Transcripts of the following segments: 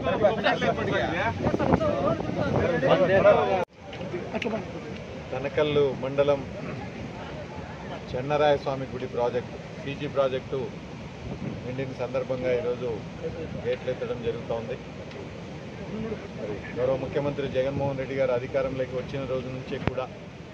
తనకల్లు మండలం చెన్నరాయ స్వామి గుడి project PG project నిండిన సందర్భంగా ఈరోజు గేట్లు ఎత్తడం జరుగుతోంది మరి గౌరవ ముఖ్యమంత్రి జగన్మోహన్ రెడ్డి గారు అధికారంలోకి వచ్చిన రోజు నుంచే కూడా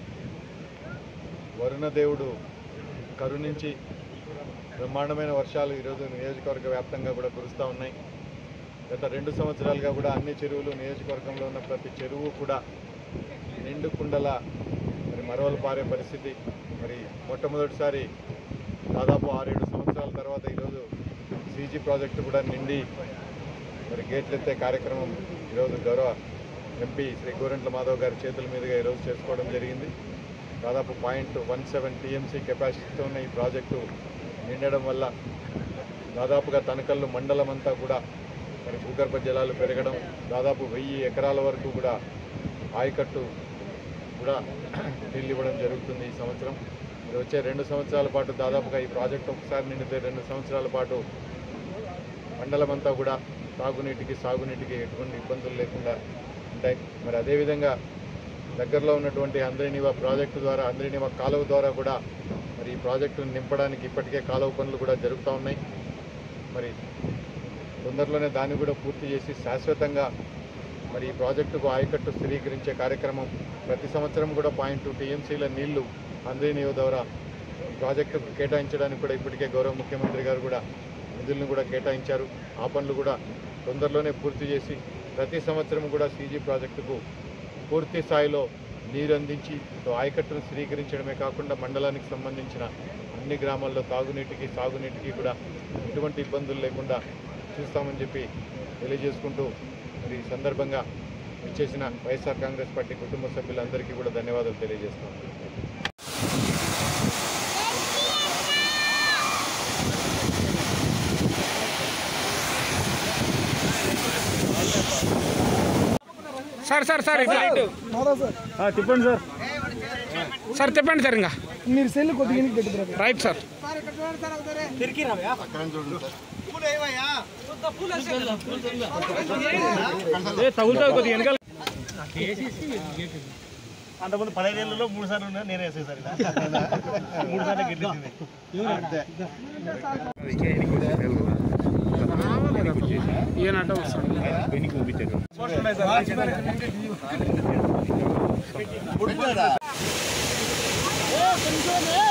వరుణదేవుడు కరుణించి బ్రహ్మాండమైన వర్షాలు ఈరోజు నియోజకవర్గ వ్యాప్తంగా కూడా కురుస్తూ ఉన్నాయి గత రెండు సంవత్సరాలుగా కూడా అన్ని చెరువులు నియోజకవర్గంలో ఉన్న ప్రతి చెరువు కూడా నిండు కుండల మరి మరవలు పారే పరిస్థితి మరి మొట్టమొదటిసారి దాదాపు ఆరేడు సంవత్సరాల తర్వాత ఈరోజు సీజీ ప్రాజెక్టు కూడా నిండి మరి గేట్లు ఎత్తే కార్యక్రమం ఈరోజు గౌరవ ఎంపీ శ్రీ గోరెంట్ల మాధవ్ గారి చేతుల మీదుగా ఈరోజు చేసుకోవడం జరిగింది దాదాపు పాయింట్ వన్ సెవెన్ టీఎంసీ కెపాసిటీతో ఉన్న ఈ ప్రాజెక్టు నిండడం వల్ల దాదాపుగా తనకల్లు మండలం అంతా కూడా మరి భూగర్భ జలాలు పెరగడం దాదాపు వెయ్యి ఎకరాల వరకు కూడా ఆయకట్టు కూడా నీళ్ళు ఇవ్వడం జరుగుతుంది ఈ సంవత్సరం మరి వచ్చే రెండు సంవత్సరాల పాటు దాదాపుగా ఈ ప్రాజెక్టు ఒకసారి నిండితే రెండు సంవత్సరాల పాటు మండలం అంతా కూడా తాగునీటికి సాగునీటికి ఎటువంటి ఇబ్బందులు లేకుండా ఉంటాయి మరి అదేవిధంగా దగ్గరలో ఉన్నటువంటి అంద్రినివా ప్రాజెక్టు ద్వారా అంద్రినివా కాలువ ద్వారా కూడా మరి ఈ ప్రాజెక్టును నింపడానికి ఇప్పటికే కాలువ పనులు కూడా జరుగుతూ ఉన్నాయి మరి తొందరలోనే దాన్ని కూడా పూర్తి చేసి శాశ్వతంగా మరి ఈ ప్రాజెక్టుకు ఆయకట్టు స్థిరీకరించే కార్యక్రమం ప్రతి సంవత్సరం కూడా పాయింట్ టూ టీఎంసీల నీళ్లు అంద్రినియో ద్వారా ఈ ప్రాజెక్టుకు కేటాయించడానికి కూడా ఇప్పటికే గౌరవ ముఖ్యమంత్రి గారు కూడా నిధులను కూడా కేటాయించారు ఆ పనులు కూడా తొందరలోనే పూర్తి చేసి ప్రతి సంవత్సరం కూడా సీజీ ప్రాజెక్టుకు పూర్తి స్థాయిలో నీరు అందించి సో ఆయకట్టును స్థిరీకరించడమే కాకుండా మండలానికి సంబంధించిన అన్ని గ్రామాల్లో తాగునీటికి సాగునీటికి కూడా ఎటువంటి ఇబ్బందులు లేకుండా చూస్తామని చెప్పి తెలియజేసుకుంటూ మరి ఈ సందర్భంగా ఇచ్చేసిన వైఎస్ఆర్ కాంగ్రెస్ పార్టీ కుటుంబ సభ్యులందరికీ కూడా ధన్యవాదాలు తెలియజేస్తాను సార్ సార్ సార్ ఇట్లా తిప్పండి సార్ సార్ చెప్పండి సార్ ఇంకా మీరు సెల్ కొద్దిగా ఎనికి పెట్టి బ్రదర్ రైట్ సార్ తగులుతుంది కొద్దిగా వెనకాల అంతకుముందు పదహైదేళ్లలో మూడు సార్లు ఉన్నా నేనే వేసే సార్ ఇలా. మూడు సార్లు గెలిచింది ఈయన అడ్డం వస్తాడు పంపించారు